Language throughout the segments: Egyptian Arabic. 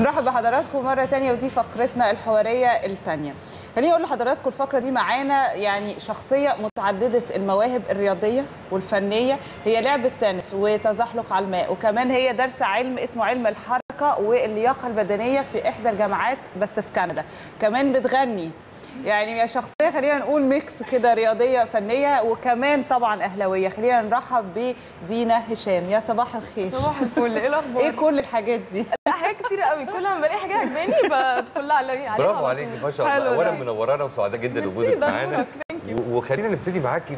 نرحب بحضراتكم مرة تانية ودي فقرتنا الحوارية التانية خليني أقول لحضراتكم الفقرة دي معانا يعني شخصية متعددة المواهب الرياضية والفنية هي لعبة تنس وتزحلق على الماء وكمان هي دارسة علم اسمه علم الحركة واللياقة البدنية في إحدى الجامعات بس في كندا كمان بتغني يعني هي شخصيه خلينا نقول ميكس كده رياضيه فنيه وكمان طبعا اهلاويه خلينا نرحب بدينا هشام يا صباح الخير صباح الفل ايه الاخبار ايه كل الحاجات دي لا حاجات كتيره قوي كل ما بلاقي حاجه عجباني بدخل لها عليها على برافو طول. عليكي ما شاء حلو الله ده. اولا منورانا وسعداء جدا ميرسي، وجودك ده معانا نورك، thank you. و- وخلينا نبتدي معاكي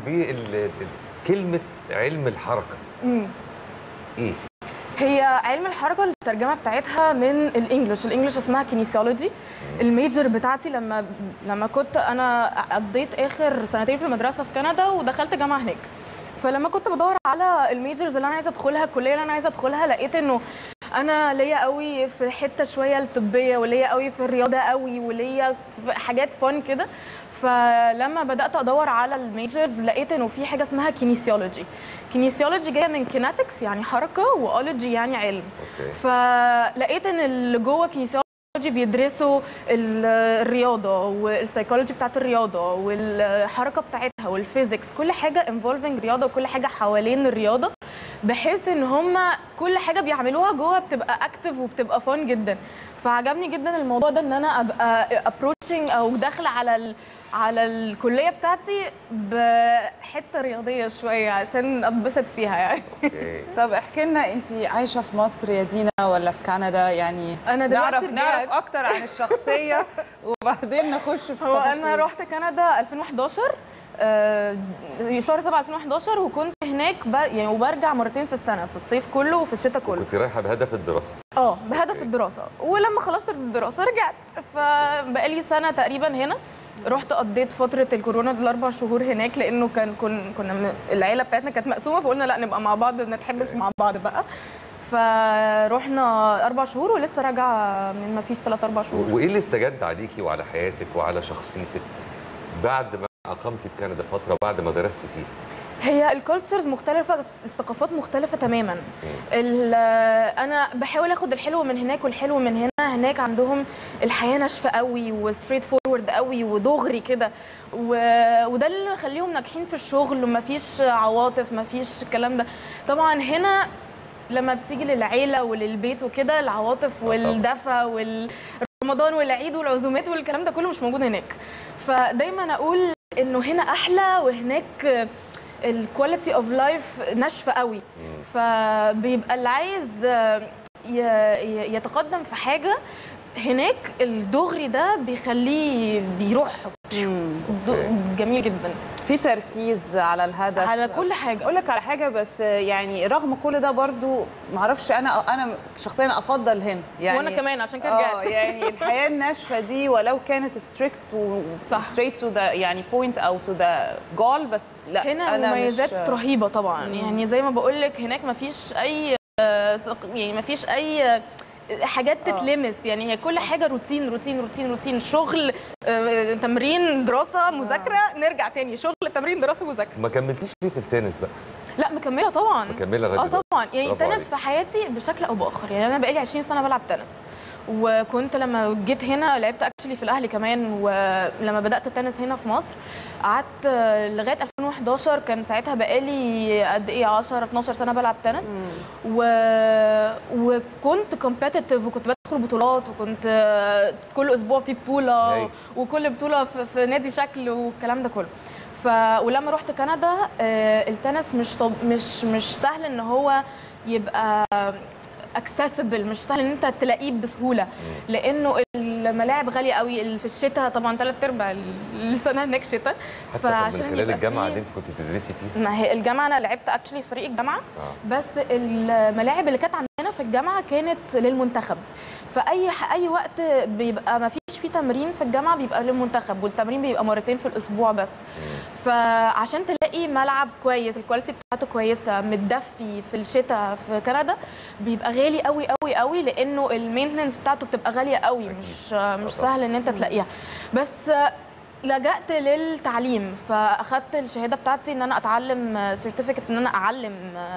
بكلمه علم الحركه مم. ايه هي علم الحركه الترجمه بتاعتها من الانجليش الانجليش اسمها كينيسيولوجي الميجر بتاعتي لما لما كنت انا قضيت اخر سنتين في المدرسه في كندا ودخلت جامعه هناك فلما كنت بدور على الميجرز اللي انا عايزه ادخلها الكليه اللي انا عايزه ادخلها لقيت انه انا ليا قوي في حته شويه الطبيه وليا قوي في الرياضه قوي وليا في حاجات فن كده فلما بدات ادور على الميجرز لقيت انه في حاجه اسمها كينيسيولوجي كينيسيولوجي جايه من كيناتكس يعني حركه واولوجي يعني علم اوكي فلقيت ان اللي جوه كينيسيولوجي بيدرسوا ال- الرياضه والسيكولوجي بتاعت الرياضه والحركه بتاعتها والفيزيكس كل حاجه انفولفنج رياضه وكل حاجه حوالين الرياضه بحيث ان هم كل حاجه بيعملوها جوه بتبقى اكتف وبتبقى فun جدا فعجبني جدا الموضوع ده ان انا ابقى ابروتشنج او داخله على ال على الكليه بتاعتي بحته رياضيه شويه عشان اتبسط فيها يعني اوكي طب احكي لنا انت عايشه في مصر يا دينا ولا في كندا يعني أنا دلوقتي نعرف رجعت. نعرف اكتر عن الشخصيه وبعدين نخش في هو انا التفاصيل. رحت كندا 2011 آه، شهر 7 2011 وكنت هناك ب... يعني وبرجع مرتين في السنه في الصيف كله وفي الشتاء كله كنت رايحه بهدف الدراسه اه بهدف الدراسه ولما خلصت الدراسه رجعت فبقالي سنه تقريبا هنا رحت قضيت فتره الكورونا دول اربع شهور هناك لانه كان كن كنا م- العيله بتاعتنا كانت مقسومه فقلنا لا نبقى مع بعض نتحبس مع بعض بقى فروحنا اربع شهور ولسه راجعه من ما فيش ثلاث اربع شهور وايه اللي استجد عليكي وعلى حياتك وعلى شخصيتك بعد ما اقمتي في كندا فتره بعد ما درستي فيها هي الكالتشرز مختلفة الثقافات مختلفة تماما ال- أنا بحاول آخد الحلو من هناك والحلو من هنا هناك عندهم الحياة ناشفة قوي وستريت فورورد قوي ودغري كده و- وده اللي مخليهم ناجحين في الشغل ومفيش عواطف مفيش الكلام ده طبعا هنا لما بتيجي للعيلة وللبيت وكده العواطف والدفى والرمضان والعيد والعزومات والكلام ده كله مش موجود هناك فدايما أقول إنه هنا أحلى وهناك الكواليتي اوف لايف ناشفه قوي فبيبقى اللي عايز ي- ي- يتقدم في حاجه هناك الدغري ده بيخليه بيروح د- جميل جدا في تركيز على الهدف على كل حاجه اقول لك على حاجه بس يعني رغم كل ده برضو معرفش انا انا شخصيا افضل هنا يعني وانا كمان عشان كده اه رجعت يعني الحياه الناشفه دي ولو كانت ستريكت و صح. ستريت تو ذا يعني بوينت او تو ذا جول بس لا هنا انا مميزات مش رهيبه طبعا يعني زي ما بقول لك هناك مفيش اي آه، ثق- يعني مفيش اي حاجات تتلمس يعني هي كل حاجه روتين روتين روتين روتين شغل آه، تمرين دراسه مذاكره نرجع تاني شغل تمرين دراسه مذاكره ما كملتيش ليه في التنس بقى لا مكمله طبعا مكمله لغايه اه دلوقتي طبعا يعني برافو التنس عليك. في حياتي بشكل او باخر يعني انا بقالي 20 سنه بلعب تنس وكنت لما جيت هنا لعبت اكشلي في الاهلي كمان ولما بدات التنس هنا في مصر قعدت لغايه 2011 كان ساعتها بقالي قد ايه 10 12 سنه بلعب تنس و... وكنت كومبيتيتيف وكنت بدخل بطولات وكنت كل اسبوع في بطوله هاي. وكل بطوله في, في نادي شكل والكلام ده كله ف ولما رحت كندا آه، التنس مش طب... مش مش سهل ان هو يبقى اكسسبل مش سهل ان انت تلاقيه بسهوله لانه الملاعب غاليه قوي ال- في الشتاء طبعا ثلاث ارباع السنه هناك شتاء حتى طب من خلال يبقى الجامعه فيه- اللي انت كنت بتدرسي فيها ما هي الجامعه انا لعبت اكشلي في فريق الجامعه آه. بس الملاعب اللي كانت عندنا في الجامعه كانت للمنتخب فاي اي وقت بيبقى ما فيش فيه تمرين في الجامعه بيبقى للمنتخب والتمرين بيبقى مرتين في الاسبوع بس فعشان تلاقي ملعب كويس الكواليتي بتاعته كويسه متدفي في الشتاء في كندا بيبقى غالي قوي قوي قوي لانه المينتنس بتاعته بتبقى غاليه قوي مش مش طبعاً. سهل ان انت تلاقيها بس لجأت للتعليم فاخدت الشهاده بتاعتي ان انا اتعلم سيرتيفيكت ان انا اعلم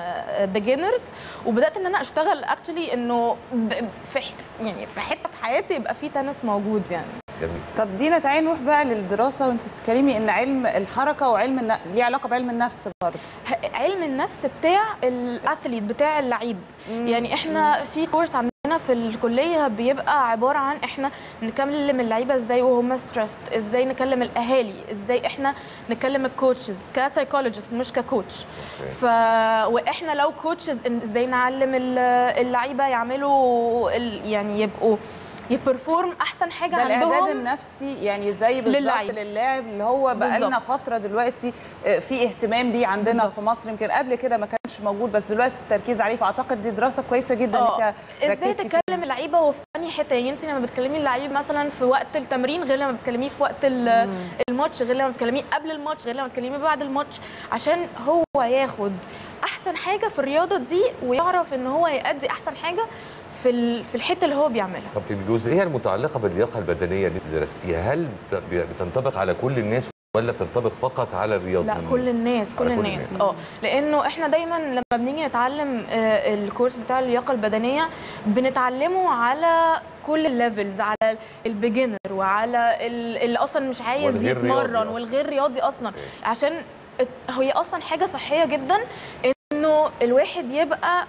بيجنرز وبدات ان انا اشتغل اكشلي انه ب- في ح- يعني في حته في حياتي يبقى في تنس موجود يعني جميل طب دينا تعالي نروح بقى للدراسه وانت بتتكلمي ان علم الحركه وعلم الن... ليه علاقه بعلم النفس برضه ه- علم النفس بتاع الاثليت بتاع اللعيب يعني احنا في كورس عندنا في الكليه بيبقى عباره عن احنا نكلم اللعيبه ازاي وهم ستريسد ازاي نكلم الاهالي ازاي احنا نكلم الكوتشز كسايكولوجيست مش ككوتش ف واحنا لو كوتشز ازاي نعلم ال- اللعيبه يعملوا ال... يعني يبقوا يبرفورم احسن حاجه ده الاعداد عندهم النفسي يعني زي بالظبط للعيب. للاعب اللي هو بقى لنا بالظبط. فتره دلوقتي آه، في اهتمام بيه عندنا بالظبط. في مصر يمكن قبل كده ما كانش موجود بس دلوقتي التركيز عليه فاعتقد دي دراسه كويسه جدا اه انت ازاي ركزتي فيها. تكلم اللعيبه وفي انهي حته يعني انت لما بتكلمي اللعيب مثلا في وقت التمرين غير لما بتكلميه في وقت ال- الماتش غير لما بتكلميه قبل الماتش غير لما بتكلميه بعد الماتش عشان هو ياخد احسن حاجه في الرياضه دي ويعرف ان هو يأدي احسن حاجه في ال- في الحته اللي هو بيعملها طب الجزئيه المتعلقه باللياقه البدنيه اللي انت درستيها هل بت- بتنطبق على كل الناس ولا بتنطبق فقط على الرياضيين؟ لا كل الناس كل على كل الناس الناس. اه لانه احنا دايما لما بنيجي نتعلم آه، الكورس بتاع اللياقه البدنيه بنتعلمه على كل الليفلز على البيجنر وعلى ال- اللي اصلا مش عايز والغير رياضي يتمرن أصلاً. والغير رياضي اصلا عشان ات- هي اصلا حاجه صحيه جدا انه الواحد يبقى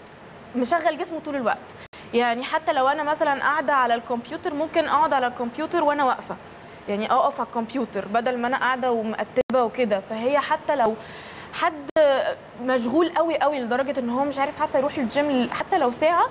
مشغل جسمه طول الوقت يعني حتى لو انا مثلا قاعده على الكمبيوتر ممكن اقعد على الكمبيوتر وانا واقفه يعني اقف على الكمبيوتر بدل ما انا قاعده ومقتبه وكده فهي حتى لو حد مشغول قوي قوي لدرجه ان هو مش عارف حتى يروح الجيم حتى لو ساعه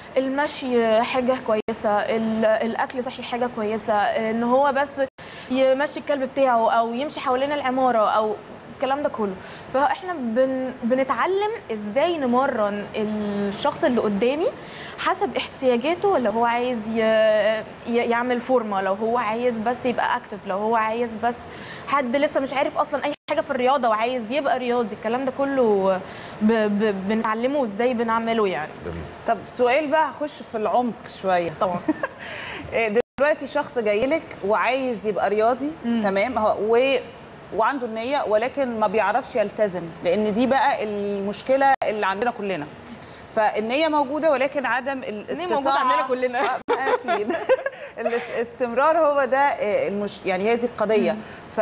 المشي حاجه كويسه ال- الاكل صحي حاجه كويسه ان هو بس يمشي الكلب بتاعه او يمشي حوالين العماره او الكلام ده كله فاحنا بن بنتعلم ازاي نمرن الشخص اللي قدامي حسب احتياجاته لو هو عايز ي... ي- يعمل فورمه لو هو عايز بس يبقى اكتف لو هو عايز بس حد لسه مش عارف اصلا اي حاجه في الرياضه وعايز يبقى رياضي الكلام ده كله ب... ب... بنتعلمه ازاي بنعمله يعني جميل. طب سؤال بقى هخش في العمق شويه طبعا إيه، دلوقتي شخص جاي لك وعايز يبقى رياضي تمام هو و وعنده النية ولكن ما بيعرفش يلتزم لأن دي بقى المشكلة اللي عندنا كلنا فالنية موجودة ولكن عدم دي الاستطاعة موجوده عندنا كلنا اكيد الاستمرار هو ده آه، المش... يعني هي دي القضيه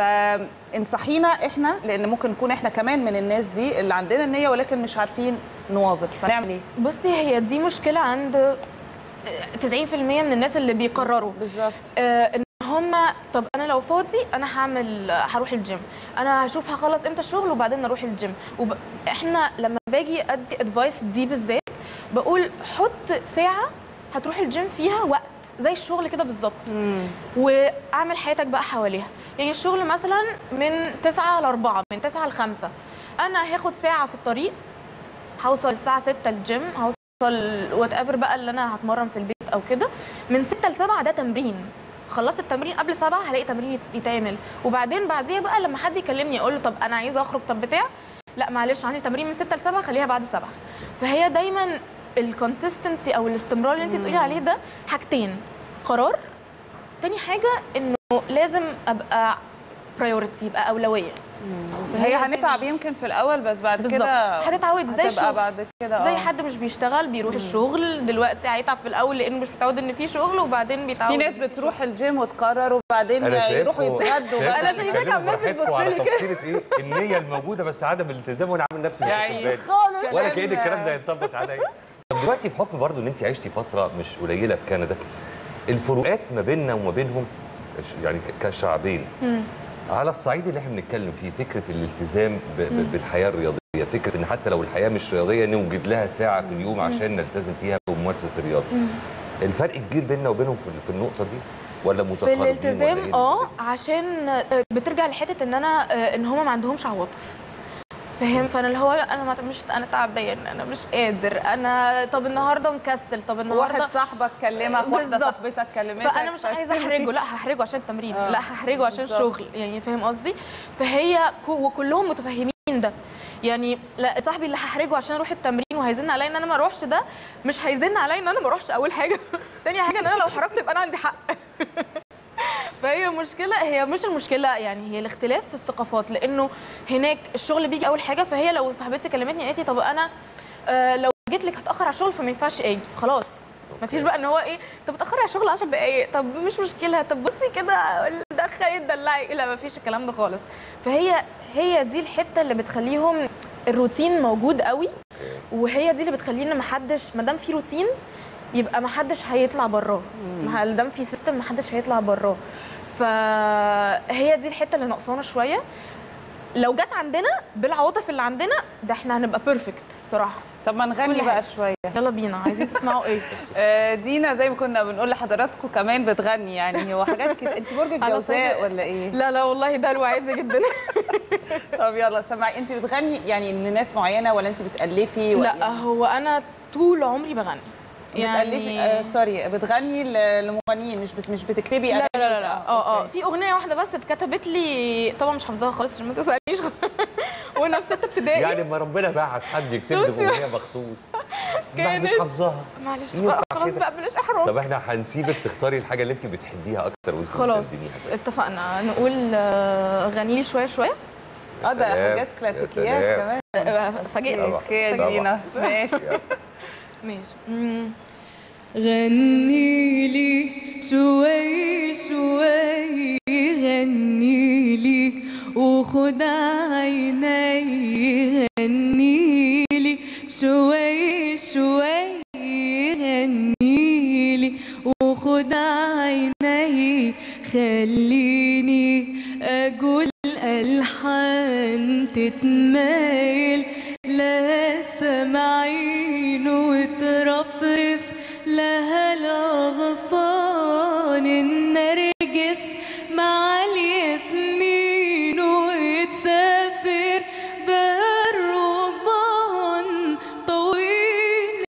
فانصحينا احنا لان ممكن نكون احنا كمان من الناس دي اللي عندنا النيه ولكن مش عارفين نواظب فنعمل ايه بصي هي دي مشكله عند 90% من الناس اللي بيقرروا بالظبط آه، ان هم طب انا لو فاضي انا هعمل هروح الجيم انا هشوف هخلص امتى الشغل وبعدين اروح الجيم وب... احنا لما باجي ادي ادفايس دي بالذات بقول حط ساعه هتروح الجيم فيها وقت زي الشغل كده بالظبط واعمل حياتك بقى حواليها يعني الشغل مثلا من 9 ل 4 من 9 ل 5 انا هاخد ساعه في الطريق هوصل الساعه 6 الجيم هوصل وات ايفر بقى اللي انا هتمرن في البيت او كده من 6 ل 7 ده تمرين خلصت التمرين قبل 7 هلاقي تمرين يت- يتعمل وبعدين بعديها بقى لما حد يكلمني اقول له طب انا عايزه اخرج طب بتاع لا معلش عندي تمرين من 6 ل 7 خليها بعد 7 فهي دايما الكونسيستنسي او الاستمرار اللي انت بتقولي عليه ده حاجتين قرار تاني حاجه انه لازم ابقى برايورتي يبقى اولويه هي دي هنتعب يمكن في الاول بس بعد بالظبط كده هتتعودي زي هتبقى الشغل بعد كده زي آه. حد مش بيشتغل بيروح الشغل دلوقتي هيتعب في الاول لانه مش متعود ان في شغل وبعدين بيتعود في ناس إن بتروح الجيم وتقرر وبعدين يروحوا يتغدوا أنا بقى. شايفاك بتتكلموا عمال براحتكم بتبص على لي كده. تفصيله ايه النيه الموجوده بس عدم الالتزام وانا عامل نفسي مش يا واخد عيني. بالي. خالص ولا كلام- كأن الكلام ده ينطبق عليا طب دلوقتي بحكم برضو ان انت عشتي فتره مش قليله في كندا الفروقات ما بيننا وما بينهم يعني ك- كشعبين على الصعيد اللي احنا بنتكلم فيه فكره الالتزام ب- ب- بالحياه الرياضيه فكره ان حتى لو الحياه مش رياضيه نوجد لها ساعه في اليوم عشان نلتزم فيها بممارسه الرياضه الفرق كبير بيننا وبينهم في في النقطه دي ولا في متقاربين ولا الالتزام إيه؟ اه عشان آه، بترجع لحته ان انا آه، ان هم ما عندهمش عواطف فاهم فانا اللي هو انا ما- مش انا تعبان انا مش قادر انا طب النهارده مكسل طب النهارده واحد صاحبك كلمك واحده بالظبط. صاحبتك كلمتك فانا مش عايزه احرجه لا هحرجه عشان التمرين آه، لا هحرجه عشان بالظبط. الشغل يعني فاهم قصدي فهي كو- وكلهم متفاهمين ده يعني لا صاحبي اللي هحرجه عشان اروح التمرين وهيزن عليا ان انا ما اروحش ده مش هيزن عليا ان انا ما اروحش اول حاجه تاني حاجه ان انا لو حرجت يبقى انا عندي حق فهي هي مشكله هي مش المشكله يعني هي الاختلاف في الثقافات لانه هناك الشغل بيجي اول حاجه فهي لو صاحبتي كلمتني قالت لي طب انا آه لو جيت لك هتاخر على الشغل فما ينفعش اجي خلاص مفيش بقى ان هو ايه طب اتاخري على الشغل 10 دقائق طب مش مشكله طب بصي كده دخلي تدلعي لا مفيش الكلام ده خالص فهي هي دي الحته اللي بتخليهم الروتين موجود قوي وهي دي اللي بتخلينا محدش ما دام في روتين يبقى محدش هيطلع براه ما دام في سيستم محدش هيطلع براه فهي دي الحته اللي ناقصانا شويه لو جت عندنا بالعواطف اللي عندنا ده احنا هنبقى بيرفكت بصراحه طب ما نغني كل بقى حاجة. شويه يلا بينا عايزين تسمعوا ايه آه، دينا زي ما كنا بنقول لحضراتكم كمان بتغني يعني هو حاجات كده انت برج على الجوزاء صوت- ولا ايه؟ لا لا والله ده الوعيد جدا طب يلا سمعي انت بتغني يعني لناس معينه ولا انت بتالفي ولا لا هو انا طول عمري بغني بتالفي آه سوري بتغني ل- لمغنيين مش بت... مش بتكتبي لا أغاني؟ لا لا, لا. اه اه أوكي. في اغنيه واحده بس اتكتبت لي طبعا مش حافظاها خالص عشان ما تسالنيش وانا في سته ابتدائي يعني ما ربنا بعت حد يكتب لك شفتي؟ اغنيه مخصوص ما مش كانت- حافظاها معلش ينفع بقى خلاص كده. بقى بلاش احرام طب احنا هنسيبك تختاري الحاجه اللي انت بتحبيها اكتر وانت خلاص بتقدميها اتفقنا نقول آه، غني لي شويه شويه اه ده سلام، حاجات يا كلاسيكيات سلام. كمان آه، فاجئني طبعا. اوكي يا طبعا. دينا ماشي ماشي مم. غني لي شوي شوي غني لي وخد عيني غني لي شوي شوي غني لي وخد عيني خليني أقول ألحان تتمايل لا سمعين وترفرف لها الأغصان النرجس مع الياسمين وتسافر بالركبان طويل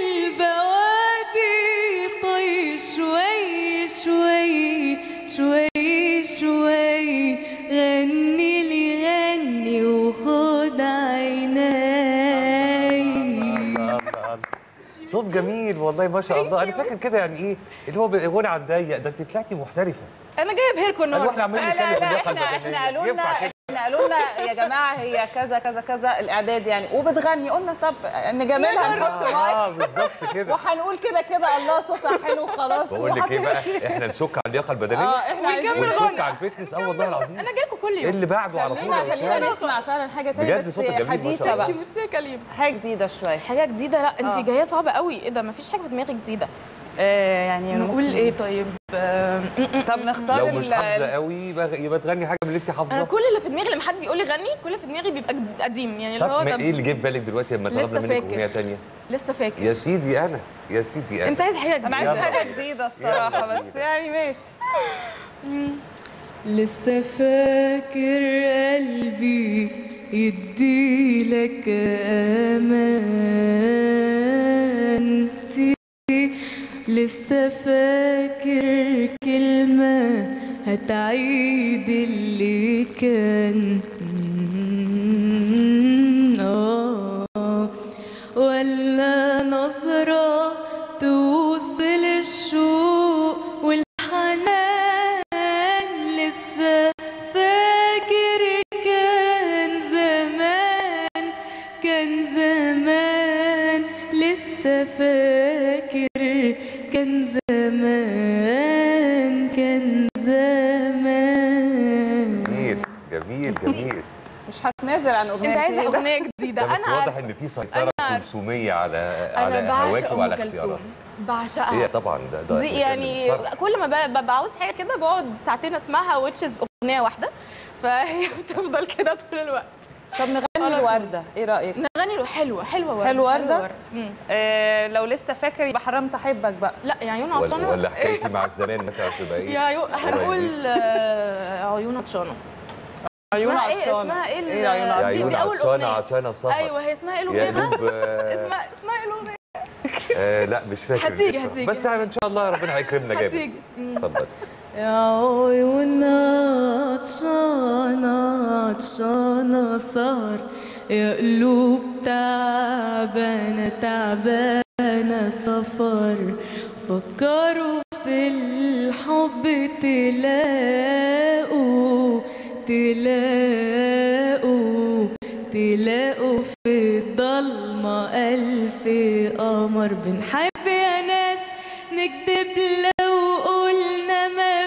البوادي طي شوي شوي شوي شوي غني لي غني وخد عيني صوت جميل والله ما شاء الله انا فاكر كده يعني ايه اللي هو غنى على الضيق ده انت طلعتي محترفه انا جايه ابهركم ايوه احنا النهارده عمالين لا نتكلم لا في لا اللياقه احنا البدنيه احنا قالوا لنا ينفع كده؟ احنا قالوا لنا يا جماعه هي كذا كذا كذا الاعداد يعني وبتغني قلنا طب نجاملها نحط مايك اه بالظبط كده وهنقول كده كده الله صوتها حلو خلاص بقول لك ايه بقى وهتمشي. احنا نسك على اللياقه البدنيه اه احنا عايزين ونكمل نسمع. غنى. ونسك على الفتنس اه والله العظيم انا جايه لكم كل ايه يوم اللي بعده على طول خلينا يا خلينا أستاذ؟ نسمع فعلا حاجه تانية بجد بس صوتك جميل ما شاء حديثه الله. بقى انت مش كليم حاجه جديده شويه حاجه جديده لا انت آه. جايه صعبه قوي ايه ده مفيش حاجه في دماغي جديده آه يعني نقول ايه طيب آه، م- م- طب نختار لو ال- مش حافظه قوي يبقى يبقى تغني حاجه من اللي انت انا حافظاها كل اللي في دماغي لما حد بيقول لي غني كل اللي في دماغي بيبقى جد- قديم يعني اللي طب هو ما طب ايه اللي جه في بالك دلوقتي لما لسه طلبنا منك فاكر. اغنيه ثانيه لسه فاكر يا سيدي انا يا سيدي انا انت عايز حاجه انا جديده عايزه يلا. حاجه جديده الصراحه يلا بس بينا. يعني ماشي لسه فاكر قلبي يديلك امانتي لسه فاكر كلمة هتعيد اللي كان آه ولا نظرة توصل الشوق والحنان لسه فاكر كان زمان كان زمان لسه فاكر كان زمان كان زمان جميل جميل جميل مش هتنازل عن انت اغنيه عايزه جديده اغنيه جديده ده بس انا واضح عارفه ان في سيطره عارفة. كلثوميه على انا على هواك بعشق وعلى ام كلثوم اختياراتك هي بعشقها طبعا ده ده دي يعني بصراحة. كل ما ب- ببقى عاوز حاجه كده بقعد ساعتين اسمعها ويتشز اغنيه واحده فهي بتفضل كده طول الوقت طب نغني على طول. الورده ايه رايك نغني له حلوه حلوه ورده حلوة وردة؟ ورده. مم. آه لو لسه فاكر يبقى حرمت احبك بقى لا يا عيون ولا, عطشانه ولا حكايتي مع الزمان مثلا تبقى ايه يا عيون هنقول آه، عيون عطشانه عيون اسمها ايه عطشانه اسمها ايه ال- ايه عيون يا دي- عيون دي اول عطشانه اغنيه عطشانه سهر ايوه هي اسمها ايه يا الاغنيه بقى دوب آه، اسمها اسمها ايه الاغنيه آه لا مش فاكر هتيجي- الاسم. هتيجي. بس يعني ان شاء الله ربنا هيكرمنا جامد هتيجي مم. اتفضل يا عيون عطشانة عطشانة سهر يا قلوب تعبانة تعبانة سفر فكروا في الحب الحب تلاقوا تلاقوا تلاقوا في الضلمة ألف قمر بنحب يا ناس نكذب لو قلنا ما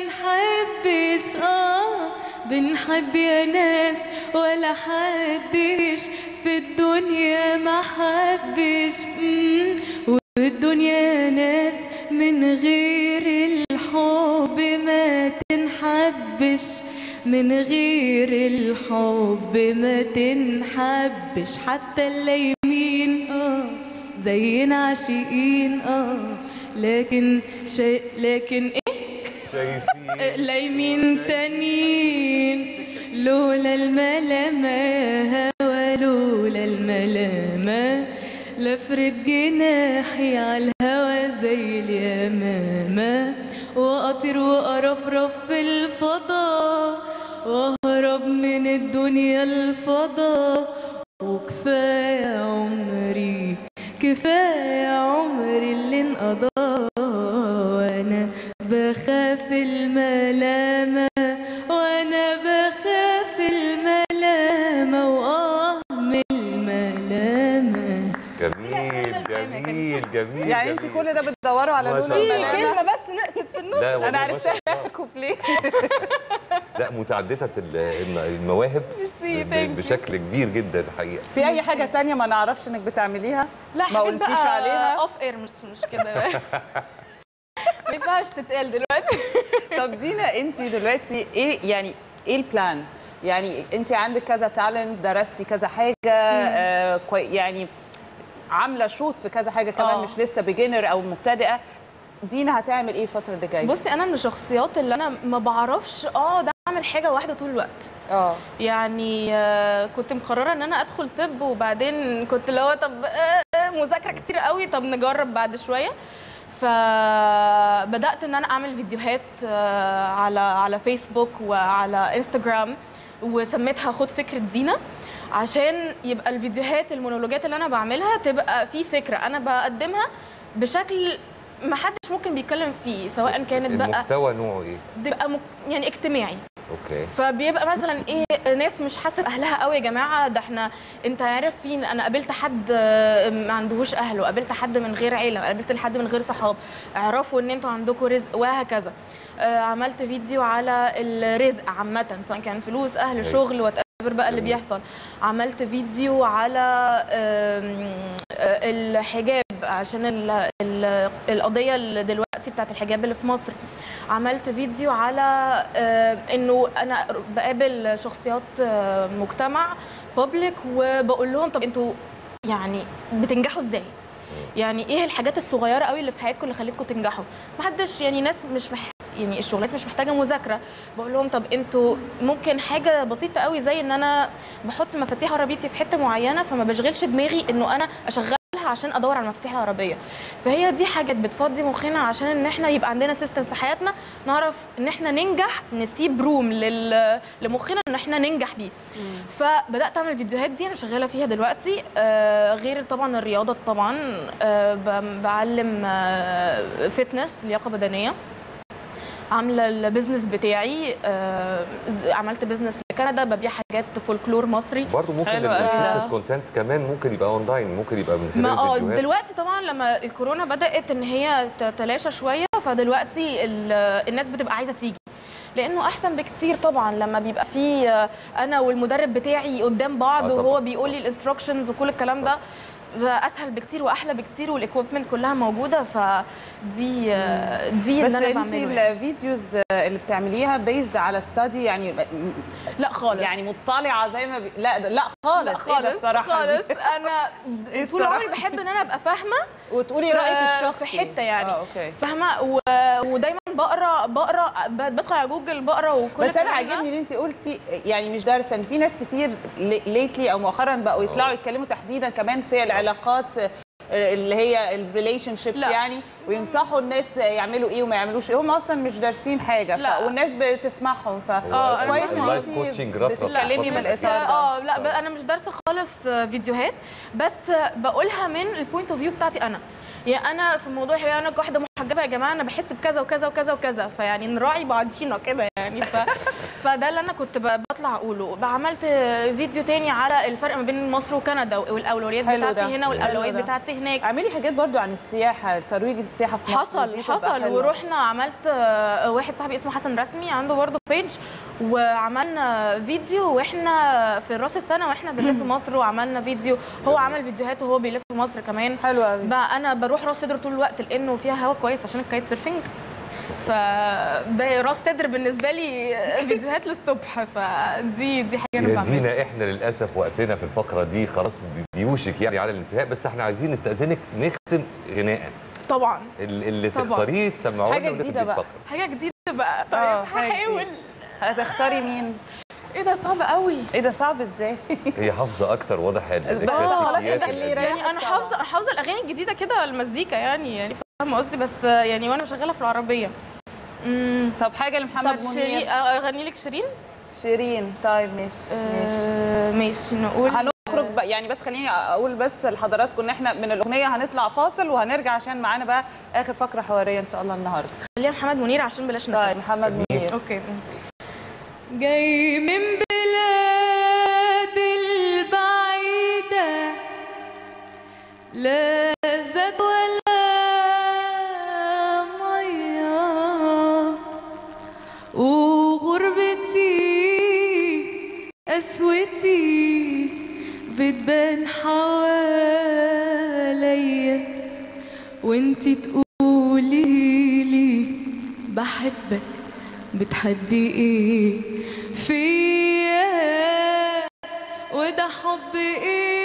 بنحبش آه بنحب يا ناس ولا حدش في الدنيا ما حبش مم، والدنيا ناس من غير الحب ما تنحبش من غير الحب ما تنحبش حتى اللايمين اه زينا عاشقين اه لكن شيء لكن ايه شايفين لايمين تانيين لولا الملامة هوا لولا الملامة لفرد جناحي على الهوا زي اليمامة وأطير وأرفرف في الفضاء وأهرب من الدنيا الفضاء وكفاية عمري كفاية عمري اللي انقضى وانا بخاف الملامة وانا بخاف الملامة واه من الملامة جميل جميل جميل يعني انت جميل. كل ده بتدوروا على ما لون شاء الله. الملامة كلمه بس نقصت في النص لا والله انا ما عرفت شاء الله. كوبليه لا متعدده ال- الم- المواهب ميرسي، ب- thank you. بشكل كبير جدا الحقيقه في اي حاجه تانية ما نعرفش انك بتعمليها لا ما حاجات قلتيش بقى عليها اوف اير مش مش كده ما ينفعش تتقال دلوقتي طب دينا انت دلوقتي ايه يعني ايه البلان يعني انت عندك كذا تالنت درستي كذا حاجه آه كوي يعني عامله شوط في كذا حاجه كمان آه. مش لسه بيجنر او مبتدئه دينا هتعمل ايه الفتره اللي جايه بصي انا من الشخصيات اللي انا ما بعرفش اقعد اعمل حاجه واحده طول الوقت اه يعني آه، كنت مقرره ان انا ادخل طب وبعدين كنت اللي هو طب آه، آه، مذاكره كتير قوي طب نجرب بعد شويه فبدات ان انا اعمل فيديوهات آه، على على فيسبوك وعلى انستغرام وسميتها خد فكره دينا عشان يبقى الفيديوهات المونولوجات اللي انا بعملها تبقى في فكره انا بقدمها بشكل ما حدش ممكن بيتكلم فيه سواء كانت بقى المحتوى نوعه ايه تبقى مك- يعني اجتماعي اوكي فبيبقى مثلا ايه ناس مش حاسه باهلها قوي يا جماعه ده احنا انت عارف فين انا قابلت حد آه، ما عندهوش اهل وقابلت حد من غير عيله وقابلت حد من غير صحاب اعرفوا ان انتوا عندكم رزق وهكذا آه، عملت فيديو على الرزق عامه سواء كان فلوس اهل أيوة. شغل وات بقى اللي جميل. بيحصل عملت فيديو على آم، آه، الحجاب عشان ال- ال- القضيه اللي دلوقتي بتاعت الحجاب اللي في مصر عملت فيديو على آه، انه انا بقابل شخصيات آه، مجتمع بابليك وبقول لهم طب انتوا يعني بتنجحوا ازاي؟ يعني ايه الحاجات الصغيره قوي اللي في حياتكم اللي خلتكم تنجحوا؟ محدش يعني ناس مش مح... يعني الشغلات مش محتاجه مذاكره بقول لهم طب انتوا ممكن حاجه بسيطه قوي زي ان انا بحط مفاتيح عربيتي في حته معينه فما بشغلش دماغي انه انا اشغلها عشان ادور على المفاتيح العربيه فهي دي حاجات بتفضي مخنا عشان ان احنا يبقى عندنا سيستم في حياتنا نعرف ان احنا ننجح نسيب روم لل... لمخنا ان احنا ننجح بيه فبدات اعمل الفيديوهات دي انا شغاله فيها دلوقتي آه غير طبعا الرياضه طبعا آه ب- بعلم آه فتنس لياقه بدنيه عامله البيزنس بتاعي آه عملت بيزنس لكندا ببيع حاجات فولكلور مصري برضه ممكن حلو أوي. الفيتنس كونتنت كمان ممكن يبقى اونلاين ممكن يبقى من خلال ما اه الفيديوهات دلوقتي طبعا لما الكورونا بدات ان هي تتلاشى شويه فدلوقتي ال- الناس بتبقى عايزه تيجي لانه احسن بكتير طبعا لما بيبقى في آه، انا والمدرب بتاعي قدام بعض آه طبعاً. وهو بيقول لي الانستراكشنز وكل الكلام ده ده اسهل بكتير واحلى بكتير والاكويبمنت كلها موجوده فدي آه، دي بس اللي انا انت بعمله يعني. الفيديوز اللي بتعمليها بيزد على ستادي يعني لا خالص يعني مطلعه زي ما بي... لا ده- لا خالص لا إيه ده خالص الصراحه خالص دي؟ انا إيه طول الصراحة؟ عمري بحب ان انا ابقى فاهمه وتقولي في- رايك الشخصي في حته يعني اه اوكي فاهمه و... ودايما بقرا بقرا ب- بدخل على جوجل بقرا وكل بس انا الكلام ده. عاجبني ان انت قلتي يعني مش دارسه ان في ناس كتير ليتلي او مؤخرا بقوا يطلعوا يتكلموا تحديدا كمان في العلاقات اللي هي الريليشن شيبس لا. يعني وينصحوا الناس يعملوا ايه وما يعملوش ايه هم اصلا مش دارسين حاجه ف... لا. والناس بتسمعهم ف اه انا كويس ان فاهمة انت اللايف كوتشنج رطرة بتتكلمي من مش الاطار ده اه لا ب- انا مش دارسه خالص آه، فيديوهات بس آه، بقولها من البوينت اوف فيو بتاعتي انا يعني انا في موضوع يعني انا واحده محجبه محجبه يا جماعه انا بحس بكذا وكذا وكذا وكذا فيعني نراعي بعضينا كده يعني ف... فده اللي انا كنت ب- بطلع اقوله بقى عملت فيديو تاني على الفرق ما بين مصر وكندا والاولويات حلو ده. بتاعتي هنا حلو والاولويات ده. بتاعتي هناك اعملي حاجات برضو عن السياحه ترويج السياحه في مصر حصل دي تبقى حصل حلوة. ورحنا عملت آه، واحد صاحبي اسمه حسن رسمي عنده برضه بيج وعملنا فيديو واحنا في راس السنه واحنا بنلف مصر وعملنا فيديو هو عمل فيديوهات وهو بيلف مصر كمان حلو قوي بقى انا بروح راس سدر طول الوقت لانه فيها هوا كويس عشان الكايت سيرفنج ف ده راس سدر بالنسبه لي فيديوهات للصبح فدي دي حاجه انا يا بعملها دينا احنا للاسف وقتنا في الفقره دي خلاص بيوشك يعني على الانتهاء بس احنا عايزين نستاذنك نختم غناء طبعا ال- اللي طبعا. تختاريه تسمعونا حاجة ونختم جديدة بيه بقى. الفقرة. حاجه جديده بقى آه، طيب حاجة هحاول جديدة. هتختاري مين ايه ده صعب قوي ايه ده صعب ازاي هي حافظه اكتر واضح خلاص، الكلاسيكيات ده اللي القديمة. يعني انا طبعاً. حافظه حافظه الاغاني الجديده كده المزيكا يعني يعني فاهمه قصدي بس يعني وانا شغاله في العربيه امم طب حاجه لمحمد طب شيرين منير اغني لك شيرين شيرين طيب ماشي ماشي آه، ماشي نقول هنخرج بقى يعني بس خليني اقول بس لحضراتكم ان احنا من الاغنيه هنطلع فاصل وهنرجع عشان معانا بقى اخر فقره حواريه ان شاء الله النهارده خليها محمد منير عشان بلاش طيب نكت محمد منير اوكي جاي من بلاد البعيدة لا زاد ولا مية وغربتي قسوتي بتبان حواليا وانتي تقولي لي بحبك بتحبي ايه فيا وده حب ايه